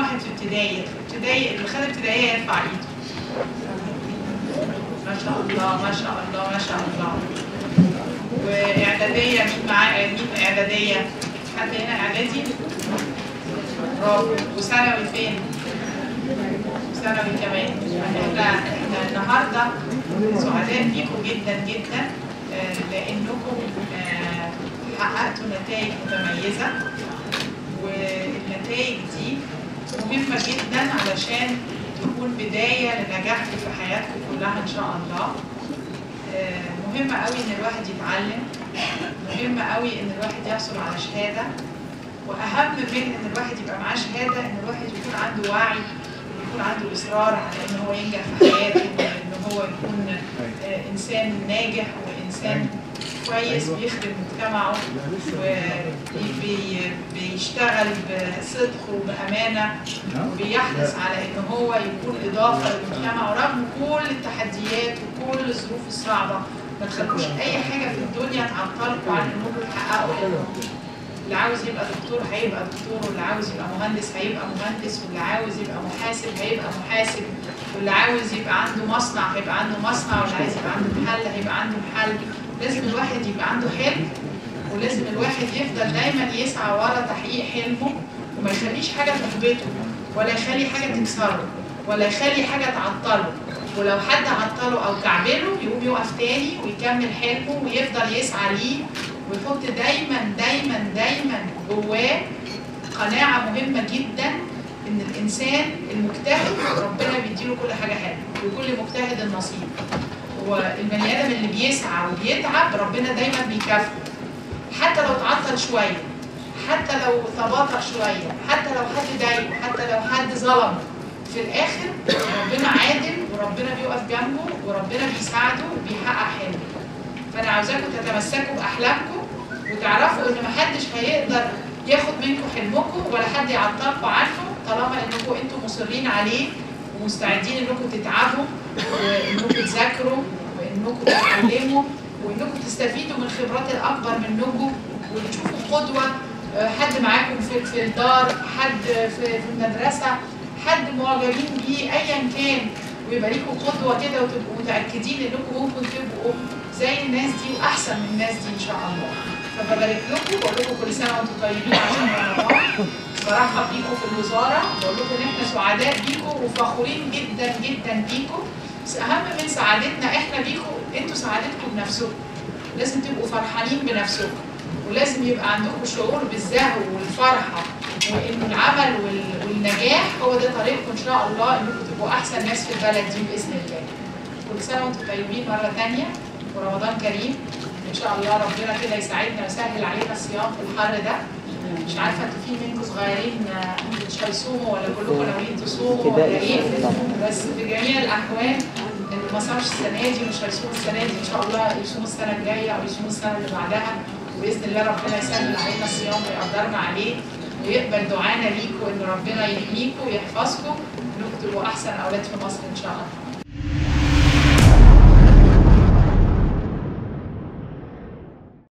واحد في ابتدائي ابتدائي اللي خد ابتدائيه يرفع ايده ما شاء الله ما شاء الله ما شاء الله واعداديه مين معاه مين اعداديه حد هنا اعدادي برافو وثانوي فين ثانوي كمان احنا احنا النهارده سعداء بيكم جدا جدا آه، لانكم آه، حققتوا نتائج متميزه والنتائج دي مهمه جدا علشان تكون بدايه لنجاحكم في حياتكم كلها ان شاء الله آه، مهم قوي ان الواحد يتعلم مهم قوي ان الواحد يحصل على شهاده واهم من ان الواحد يبقى معاه شهاده ان الواحد يكون عنده وعي يكون عنده اصرار على ان هو ينجح في حياته وان هو يكون آه، انسان ناجح وانسان كويس بيخدم مجتمعه وبيشتغل بصدق وبامانه وبيحرص على ان هو يكون اضافه للمجتمع رغم كل التحديات وكل الظروف الصعبه ما تخلوش اي حاجه في الدنيا تعطلكم عن انكم تحققوا حلمكم اللي عاوز يبقى دكتور هيبقى دكتور واللي عاوز يبقى مهندس هيبقى مهندس واللي عاوز يبقى محاسب هيبقى محاسب واللي عاوز يبقى عنده مصنع هيبقى عنده مصنع واللي عايز يبقى عنده محل هيبقى عنده محل لازم الواحد يبقى عنده حلم ولازم الواحد يفضل دايما يسعى ورا تحقيق حلمه وما يخليش حاجه تحبطه ولا يخلي حاجه تكسره ولا يخلي حاجه تعطله ولو حد عطله او كعبله يقوم يقف تاني ويكمل حلمه ويفضل يسعى ليه ويحط دايما دايما دايما جواه قناعه مهمه جدا ان الانسان المجتهد ربنا بيديله كل حاجه حلوه وكل مجتهد النصيب هو البني ادم اللي بيسعى وبيتعب ربنا دايما بيكافئه حتى لو اتعطل شويه حتى لو تباطأ شويه حتى لو حد ضايقه حتى لو حد ظلمه في الاخر ربنا عادل وربنا بيقف جنبه وربنا بيساعده وبيحقق حلمه فانا عاوزاكم تتمسكوا باحلامكم وتعرفوا ان محدش هيقدر ياخد منكم حلمكم ولا حد يعطلكم عنه طالما انكم انتم مصرين عليه ومستعدين انكم تتعبوا وانكم تذاكروا وانكم تتعلموا وانكم تستفيدوا من الخبرات الاكبر منكم وتشوفوا قدوه آه، حد معاكم في في الدار حد في في المدرسه حد معجبين بيه ايا كان ويبقى ليكم قدوه كده وتبقوا متاكدين انكم ممكن تبقوا زي الناس دي واحسن من الناس دي ان شاء الله فببارك لكم بقول لكم كل سنه وانتم طيبين عشان رمضان برحب بيكم في الوزاره بقول لكم ان احنا سعداء بيكم وفخورين جدا جدا بيكم بس اهم من سعادتنا احنا بيكم انتوا سعادتكم بنفسكم لازم تبقوا فرحانين بنفسكم ولازم يبقى عندكم شعور بالزهو والفرحه وان العمل وال- والنجاح هو ده طريقكم ان شاء الله انكم تبقوا احسن ناس في البلد دي باذن الله. كل سنه وانتم طيبين مره ثانيه ورمضان كريم ان شاء الله ربنا كده يساعدنا ويسهل علينا الصيام في الحر ده مش عارفه انتوا في منكم صغيرين آه، مش هيصوموا ولا كلكم ناويين تصوموا ولا ايه بس في جميع الاحوال اللي ما صامش السنه دي مش هيصوم السنه دي ان شاء الله يصوم السنه الجايه او يصوم السنه اللي بعدها وباذن الله ربنا يسهل علينا الصيام ويقدرنا عليه ويقبل دعانا ليكم ان ربنا يحميكم ويحفظكم انكم تبقوا احسن اولاد في مصر ان شاء الله